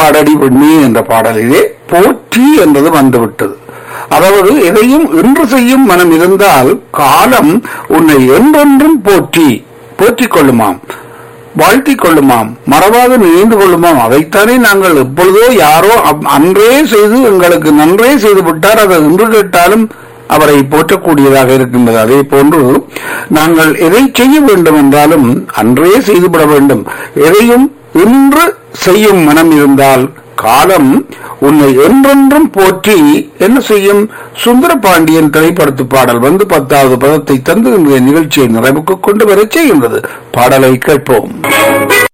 பாடடி பெண்ணே என்ற பாடலிலே போற்றி என்பது வந்துவிட்டது அதாவது எதையும் இன்று செய்யும் மனம் இருந்தால் காலம் உன்னை என்றென்றும் போற்றி போற்றிக் கொள்ளுமாம் வாழ்த்திக் கொள்ளுமாம் மறவாது நினைந்து கொள்ளுமாம் அதைத்தானே நாங்கள் எப்பொழுதோ யாரோ அப்- அன்றே செய்து எங்களுக்கு நன்றே செய்து விட்டார் அதை இன்று கேட்டாலும் அவரை போற்றக்கூடியதாக இருக்கின்றது அதே போன்று நாங்கள் எதை செய்ய வேண்டும் என்றாலும் அன்றே செய்துவிட வேண்டும் எதையும் இன்று செய்யும் மனம் இருந்தால் காலம் உன்னை என்றென்றும் போற்றி என்ன செய்யும் சுந்தர பாண்டியன் திரைப்படத்து பாடல் வந்து பத்தாவது பதத்தை தந்து இன்றைய நிகழ்ச்சியை நிறைவுக்கு கொண்டு வரச் செய்கின்றது பாடலை கேட்போம்